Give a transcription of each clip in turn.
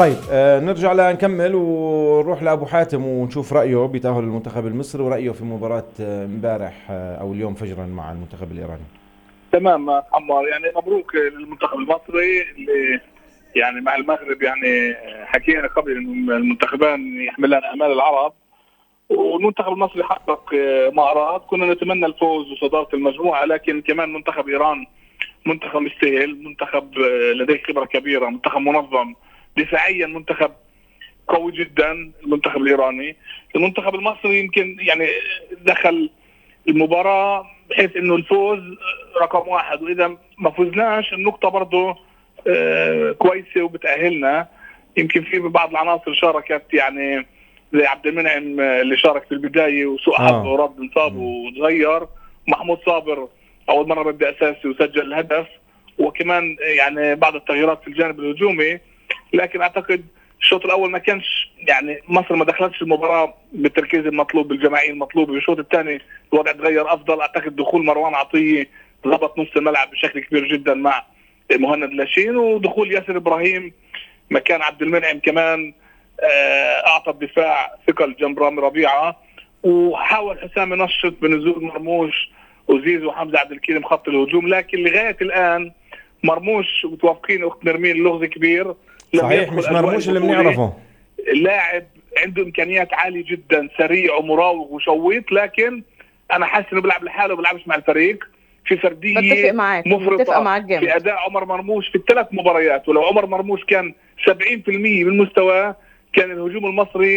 طيب آه نرجع لنكمل ونروح لابو حاتم ونشوف رايه بتاهل المنتخب المصري ورايه في مباراه آه، امبارح آه او اليوم فجرا مع المنتخب الايراني تمام عمار يعني مبروك للمنتخب المصري اللي يعني مع المغرب يعني حكينا قبل انه المنتخبان يحملان امال العرب والمنتخب المصري حقق مهارات كنا نتمنى الفوز وصداره المجموعه لكن كمان منتخب ايران منتخب مستاهل منتخب لديه خبره كبيره منتخب منظم دفاعيا منتخب قوي جدا المنتخب الايراني المنتخب المصري يمكن يعني دخل المباراه بحيث انه الفوز رقم واحد واذا ما فزناش النقطه برضه آه، كويسه وبتاهلنا يمكن في بعض العناصر شاركت يعني زي عبد المنعم اللي شارك في البدايه وسوء حظه آه. ورد انصاب وتغير محمود صابر اول مره بدا اساسي وسجل الهدف وكمان يعني بعض التغييرات في الجانب الهجومي لكن اعتقد الشوط الاول ما كانش يعني مصر ما دخلتش المباراه بالتركيز المطلوب بالجماعيه المطلوبه بالشوط الثاني الوضع تغير افضل اعتقد دخول مروان عطيه ضبط نص الملعب بشكل كبير جدا مع مهند لاشين ودخول ياسر ابراهيم مكان عبد المنعم كمان آه، اعطى الدفاع ثقل جنب رامي ربيعه وحاول حسام ينشط بنزول مرموش وزيزو وحمزه عبد الكريم خط الهجوم لكن لغايه الان مرموش متوافقين اخت نرمين لغز كبير صحيح مش مرموش اللي بنعرفه اللاعب عنده امكانيات عاليه جدا سريع ومراوغ وشويط لكن انا حاسس انه بيلعب لحاله ما بيلعبش مع الفريق في فرديه بتفق معاك مفرطه معاك جامد. في اداء عمر مرموش في الثلاث مباريات ولو عمر مرموش كان 70% من مستواه كان الهجوم المصري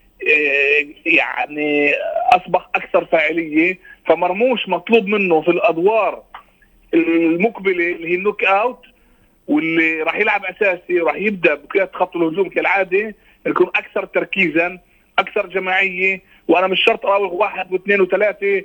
آه، يعني اصبح اكثر فاعليه فمرموش مطلوب منه في الادوار المقبله اللي هي النوك اوت واللي راح يلعب اساسي راح يبدا بقياده خط الهجوم كالعاده يكون اكثر تركيزا اكثر جماعيه وانا مش شرط اراوغ واحد واثنين وثلاثه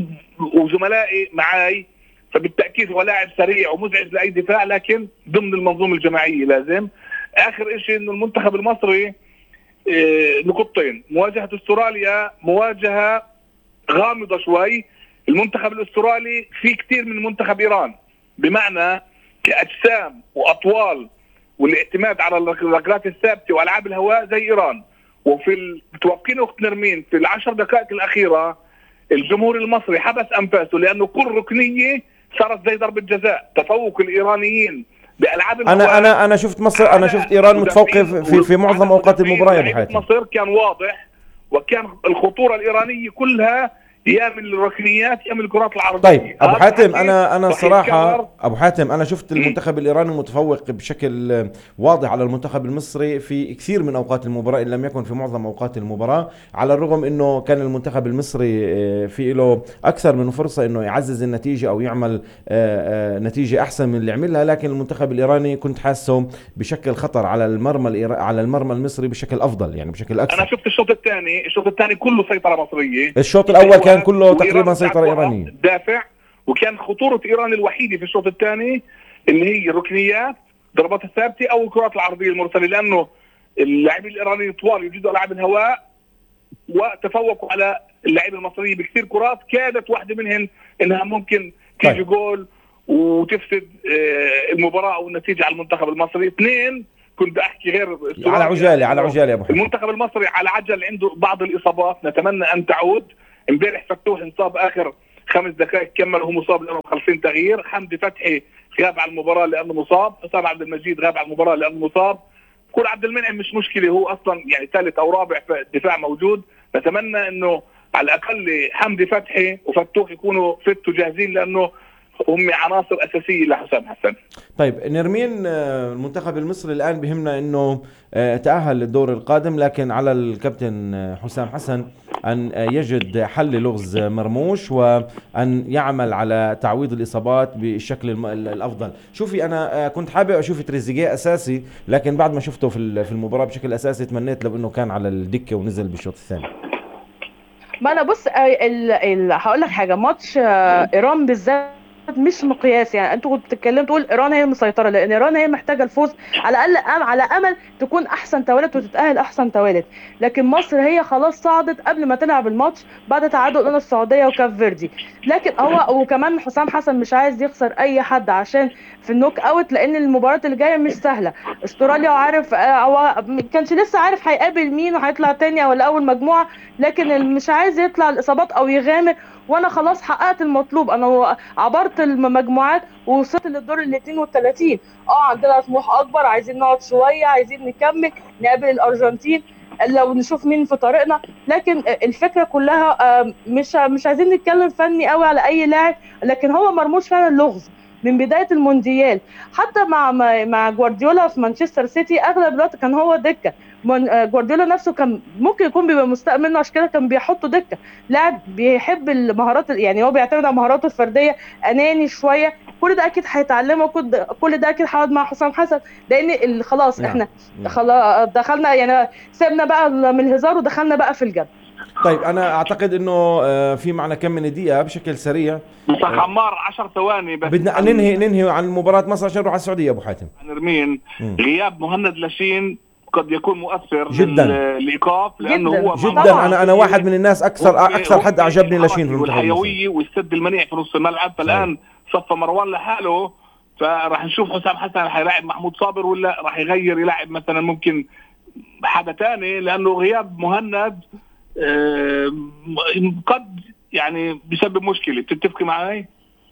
وزملائي معي فبالتاكيد هو لاعب سريع ومزعج لاي دفاع لكن ضمن المنظومه الجماعيه لازم اخر شيء انه المنتخب المصري آه، نقطتين مواجهه استراليا مواجهه غامضه شوي المنتخب الاسترالي في كثير من منتخب ايران بمعنى كاجسام واطوال والاعتماد على الركلات الثابته والعاب الهواء زي ايران وفي متوقعين اخت نرمين في العشر دقائق الاخيره الجمهور المصري حبس انفاسه لانه كل ركنيه صارت زي ضربه جزاء تفوق الايرانيين بالعاب انا انا انا شفت مصر انا شفت ايران متفوقه في, في معظم اوقات المباراه بحياتي مصر كان واضح وكان الخطوره الايرانيه كلها يا من الركنيات يا من الكرات العرضيه طيب ابو حاتم انا انا صراحه ابو حاتم انا شفت المنتخب الايراني متفوق بشكل واضح على المنتخب المصري في كثير من اوقات المباراه ان لم يكن في معظم اوقات المباراه على الرغم انه كان المنتخب المصري آه، في له اكثر من فرصه انه يعزز النتيجه او يعمل آه، آه، نتيجه احسن من اللي عملها لكن المنتخب الايراني كنت حاسه بشكل خطر على المرمى على المرمى المصري بشكل افضل يعني بشكل اكثر انا شفت الشوط الثاني الشوط الثاني كله سيطره مصريه الشوط الاول كان كان كله تقريبا سيطره ايرانيه دافع وكان خطوره ايران الوحيده في الشوط الثاني اللي هي الركنيات ضربات الثابته او الكرات العرضيه المرسله لانه اللاعبين الايرانيين طوال يجدوا العاب الهواء وتفوقوا على اللاعبين المصريين بكثير كرات كادت واحده منهن انها ممكن تيجي طيب. جول وتفسد آه، المباراه او النتيجه على المنتخب المصري اثنين كنت احكي غير على عجاله على عجاله ابو حمد المنتخب المصري على عجل عنده بعض الاصابات نتمنى ان تعود امبارح فتوح انصاب اخر خمس دقائق كمل وهو مصاب لانه خلفين تغيير حمدي فتحي غاب على المباراه لانه مصاب حسام عبد المجيد غاب على المباراه لانه مصاب كل عبد المنعم مش مشكله هو اصلا يعني ثالث او رابع في الدفاع موجود نتمنى انه على الاقل حمدي فتحي وفتوح يكونوا فت وجاهزين لانه هم عناصر اساسيه لحسام حسن طيب نرمين آه، المنتخب المصري الان بهمنا انه آه، تاهل للدور القادم لكن على الكابتن آه، حسام حسن ان يجد حل لغز مرموش وان يعمل على تعويض الاصابات بالشكل الافضل شوفي انا كنت حابب اشوف تريزيجيه اساسي لكن بعد ما شفته في المباراه بشكل اساسي تمنيت لو انه كان على الدكه ونزل بالشوط الثاني ما انا بص هقول لك حاجه ماتش ايران بالذات مش مقياس يعني انتوا كنتوا بتتكلموا تقول ايران هي المسيطره لان ايران هي محتاجه الفوز على الاقل على امل تكون احسن توالت وتتاهل احسن توالت لكن مصر هي خلاص صعدت قبل ما تلعب الماتش بعد تعادل بين السعوديه وكاف فيردي لكن هو وكمان حسام حسن مش عايز يخسر اي حد عشان في النوك اوت لان المباراه اللي جايه مش سهله استراليا وعارف هو ما كانش لسه عارف هيقابل مين وهيطلع تاني ولا اول مجموعه لكن مش عايز يطلع الاصابات او يغامر وانا خلاص حققت المطلوب انا عبرت المجموعات ووصلت للدور ال 32 اه عندنا طموح اكبر عايزين نقعد شويه عايزين نكمل نقابل الارجنتين لو نشوف مين في طريقنا لكن الفكره كلها مش مش عايزين نتكلم فني قوي على اي لاعب لكن هو مرموش فعلا لغز من بدايه المونديال حتى مع مع جوارديولا في مانشستر سيتي اغلب الوقت كان هو دكه جوارديولا نفسه كان ممكن يكون بيبقى مستاء منه عشان كده كان بيحطه دكه لاعب بيحب المهارات يعني هو بيعتمد على مهاراته الفرديه اناني شويه كل ده اكيد هيتعلمه كل ده اكيد هيقعد مع حسام حسن لان خلاص احنا خلاص دخلنا يعني سيبنا بقى من الهزار ودخلنا بقى في الجد طيب انا اعتقد انه في معنا كم من دقيقه بشكل سريع صح عمار 10 ثواني بس بدنا ننهي ننهي عن مباراه مصر عشان نروح على السعوديه ابو حاتم نرمين غياب مهند لاشين قد يكون مؤثر جدا الايقاف لانه جداً. هو جدا انا انا واحد من الناس اكثر اكثر حد اعجبني لاشين في المنتخب والحيويه والسد المنيع في نص الملعب فالان صفى مروان لحاله فراح نشوف حسام حسن حيلاعب محمود صابر ولا راح يغير يلعب مثلا ممكن حدا ثاني لانه غياب مهند قد يعني بيسبب مشكله بتتفقي معي؟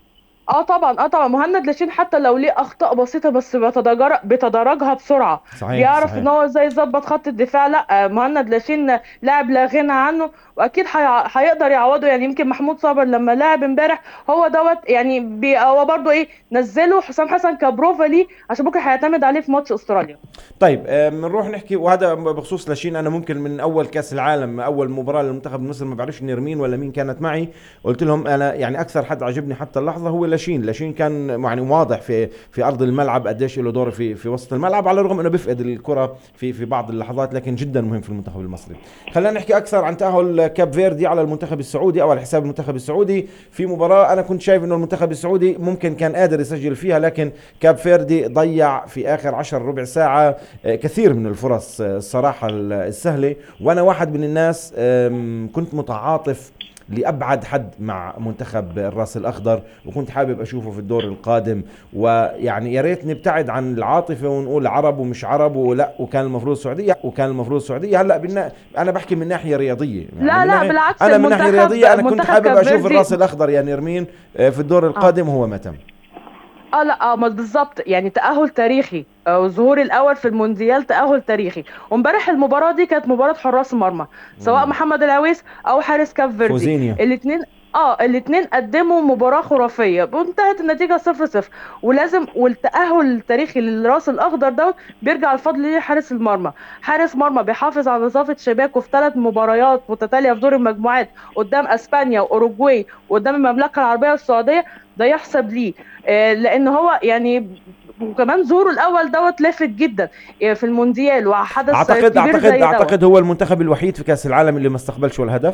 اه طبعا اه طبعا مهند لاشين حتى لو ليه اخطاء بسيطه بس بيتدرج بيتدرجها بسرعه صحيح بيعرف صحيح. ان هو ازاي يظبط خط الدفاع لا مهند لاشين لاعب لا غنى عنه واكيد هيقدر يعوضه يعني يمكن محمود صابر لما لعب امبارح هو دوت يعني بي هو برده ايه نزله حسام حسن كبروفا ليه عشان بكره هيعتمد عليه في ماتش استراليا طيب بنروح نحكي وهذا بخصوص لاشين انا ممكن من اول كاس العالم اول مباراه للمنتخب مصر ما بعرفش نرمين ولا مين كانت معي قلت لهم انا يعني اكثر حد عجبني حتى اللحظه هو لاشين لاشين كان يعني واضح في في ارض الملعب قديش له دور في في وسط الملعب على الرغم انه بيفقد الكره في في بعض اللحظات لكن جدا مهم في المنتخب المصري خلينا نحكي اكثر عن تاهل كاب فيردي على المنتخب السعودي او على حساب المنتخب السعودي في مباراه انا كنت شايف انه المنتخب السعودي ممكن كان قادر يسجل فيها لكن كاب فيردي ضيع في اخر عشر ربع ساعه كثير من الفرص الصراحه السهله وانا واحد من الناس كنت متعاطف لابعد حد مع منتخب الراس الاخضر وكنت حابب اشوفه في الدور القادم ويعني يا ريت نبتعد عن العاطفه ونقول عرب ومش عرب ولا وكان المفروض السعوديه وكان المفروض السعوديه هلا بالنا انا بحكي من ناحيه رياضيه يعني لا لا بالعكس انا من ناحيه رياضيه انا كنت حابب اشوف الراس الاخضر يا نرمين في الدور القادم وهو ما تم اه لا اه بالظبط يعني تاهل تاريخي الظهور الاول في المونديال تاهل تاريخي وامبارح المباراه دي كانت مباراه حراس المرمى سواء محمد العويس او حارس كاف فيردي الاثنين اه الاثنين قدموا مباراه خرافيه وانتهت النتيجه 0 0 ولازم والتاهل التاريخي للراس الاخضر دوت بيرجع الفضل لحارس المرمى حارس مرمى بيحافظ على نظافه شباكه في ثلاث مباريات متتاليه في دور المجموعات قدام اسبانيا واوروجواي وقدام المملكه العربيه السعوديه ده يحسب ليه آه لان هو يعني وكمان ظهوره الاول دوت لافت جدا في المونديال وحدث اعتقد كبير اعتقد زي اعتقد دوت. هو المنتخب الوحيد في كاس العالم اللي ما استقبلش ولا هدف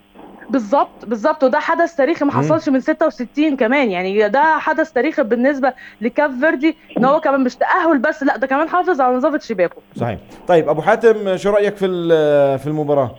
بالظبط بالظبط وده حدث تاريخي ما حصلش من 66 كمان يعني ده حدث تاريخي بالنسبه لكاف فيردي ان هو كمان مش تاهل بس لا ده كمان حافظ على نظافه شباكه صحيح طيب ابو حاتم شو رايك في في المباراه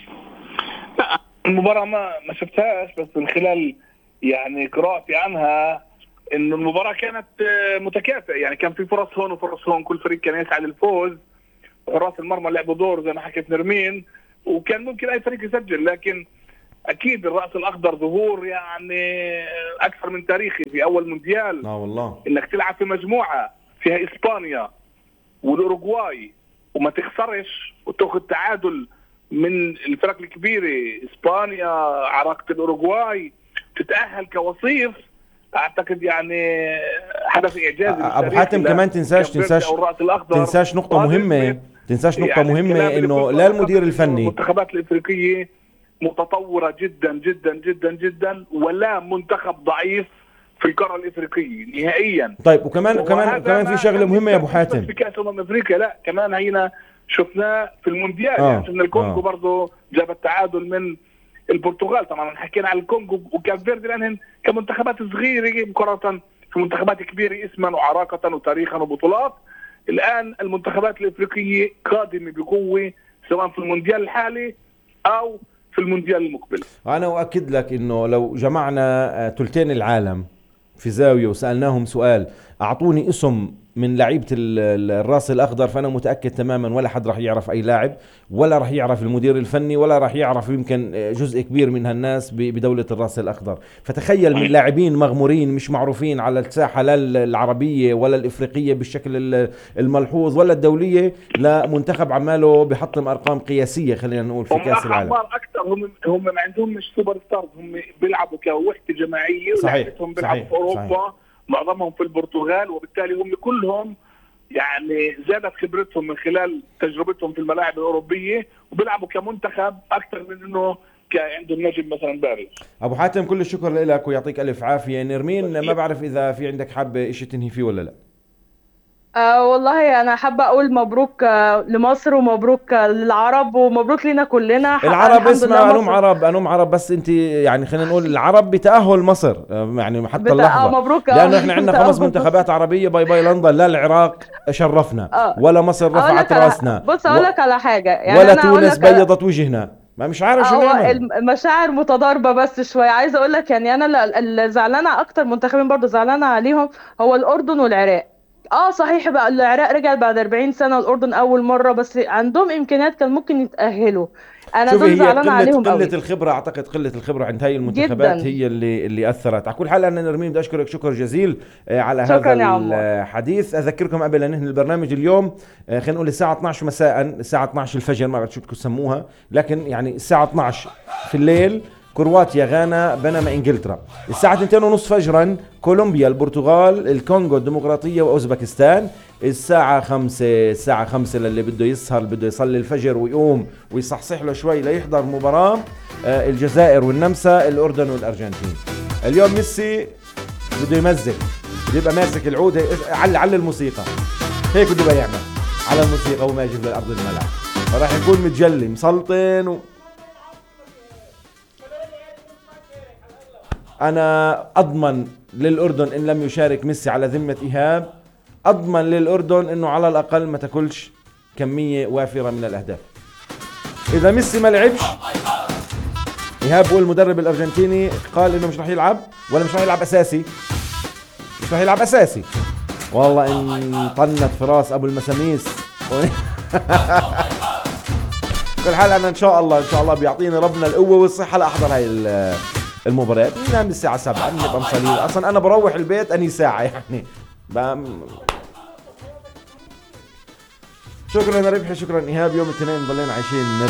لا المباراه ما ما شفتهاش بس من خلال يعني قراءتي عنها انه المباراه كانت متكافئه يعني كان في فرص هون وفرص هون كل فريق كان يسعى للفوز حراس المرمى لعبوا دور زي ما حكيت نرمين وكان ممكن اي فريق يسجل لكن اكيد الراس الاخضر ظهور يعني اكثر من تاريخي في اول مونديال اه والله انك تلعب في مجموعه فيها اسبانيا والاوروغواي وما تخسرش وتاخذ تعادل من الفرق الكبيره اسبانيا عراقه الاوروغواي تتاهل كوصيف اعتقد يعني حدث اعجازي ابو حاتم كمان تنساش تنساش تنساش نقطه مهمه تنساش نقطه يعني مهمه انه لا المدير الفني المنتخبات الافريقيه متطوره جدا جدا جدا جدا ولا منتخب ضعيف في القاره الافريقيه نهائيا طيب وكمان وكمان كمان في شغله مهمه يا ابو حاتم في كاس امم افريقيا لا كمان هينا شفناه في المونديال آه. يعني شفنا الكونغو آه. برضه جاب التعادل من البرتغال طبعا حكينا على الكونغو وكاب فيردي لانهن كمنتخبات صغيره مقارنه في منتخبات كبيره اسما وعراقه وتاريخا وبطولات الان المنتخبات الافريقيه قادمه بقوه سواء في المونديال الحالي او في المونديال المقبل انا اؤكد لك انه لو جمعنا ثلثين العالم في زاويه وسالناهم سؤال اعطوني اسم من لعيبه الراس الاخضر فانا متاكد تماما ولا حد راح يعرف اي لاعب ولا راح يعرف المدير الفني ولا راح يعرف يمكن جزء كبير من هالناس بدوله الراس الاخضر فتخيل من لاعبين مغمورين مش معروفين على الساحه لا العربيه ولا الافريقيه بالشكل الملحوظ ولا الدوليه لمنتخب عماله بحطم ارقام قياسيه خلينا نقول في كاس العالم اكثر هم هم ما عندهم مش سوبر ستارز هم بيلعبوا كوحده جماعيه صحيح بيلعبوا في اوروبا صحيح. معظمهم في البرتغال وبالتالي هم كلهم يعني زادت خبرتهم من خلال تجربتهم في الملاعب الاوروبيه وبيلعبوا كمنتخب اكثر من انه عندهم نجم مثلا بارز ابو حاتم كل الشكر لك ويعطيك الف عافيه نرمين ما بعرف اذا في عندك حابه شيء تنهي فيه ولا لا آه والله انا حابه اقول مبروك آه لمصر ومبروك آه للعرب ومبروك لنا كلنا العرب اسمع انهم عرب انهم عرب بس انت يعني خلينا نقول العرب بتاهل مصر آه، يعني حتى بتا... اللحظه آه مبروك لانه احنا عندنا خمس منتخبات عربيه باي باي لندن لا العراق شرفنا آه. ولا مصر رفعت راسنا بص اقول لك على حاجه يعني ولا تونس بيضت وجهنا ما مش عارف شو نعمل المشاعر متضاربه بس شويه عايزه اقول لك يعني انا اللي زعلانه اكتر منتخبين برضه زعلانه عليهم هو الاردن والعراق اه صحيح بقى العراق رجع بعد 40 سنه الاردن اول مره بس عندهم امكانيات كان ممكن يتاهلوا انا دول زعلان عليهم قله قوي. الخبره اعتقد قله الخبره عند هاي المنتخبات جداً. هي اللي اللي اثرت على كل حال انا نرمين بدي اشكرك شكر جزيل على هذا الحديث اذكركم قبل ان ننهي البرنامج اليوم خلينا نقول الساعه 12 مساء الساعه 12 الفجر ما بعرف شو بدكم تسموها لكن يعني الساعه 12 في الليل كرواتيا غانا بينما انجلترا الساعة 2 ونص فجرا كولومبيا البرتغال الكونغو الديمقراطية واوزبكستان الساعة 5 الساعة 5 للي بده يسهر بده يصلي الفجر ويقوم ويصحصح له شوي ليحضر مباراة آه الجزائر والنمسا الأردن والأرجنتين اليوم ميسي بده يمزق بده يبقى ماسك العودة على على الموسيقى هيك بده يعمل على الموسيقى وما يجيب للأرض الملعب فراح يكون متجلي مسلطن و... انا اضمن للاردن ان لم يشارك ميسي على ذمه ايهاب اضمن للاردن انه على الاقل ما تاكلش كميه وافره من الاهداف اذا ميسي ما لعبش ايهاب هو المدرب الارجنتيني قال انه مش راح يلعب ولا مش راح يلعب اساسي مش راح يلعب اساسي والله ان طنت في راس ابو المساميس كل حال انا ان شاء الله ان شاء الله بيعطيني ربنا القوه والصحه لاحضر هاي المباريات بننام الساعة 7 بنبقى مصلين اصلا انا بروح البيت اني ساعة يعني بام شكرا يا ربحي شكرا ايهاب يوم الاثنين ضلينا عايشين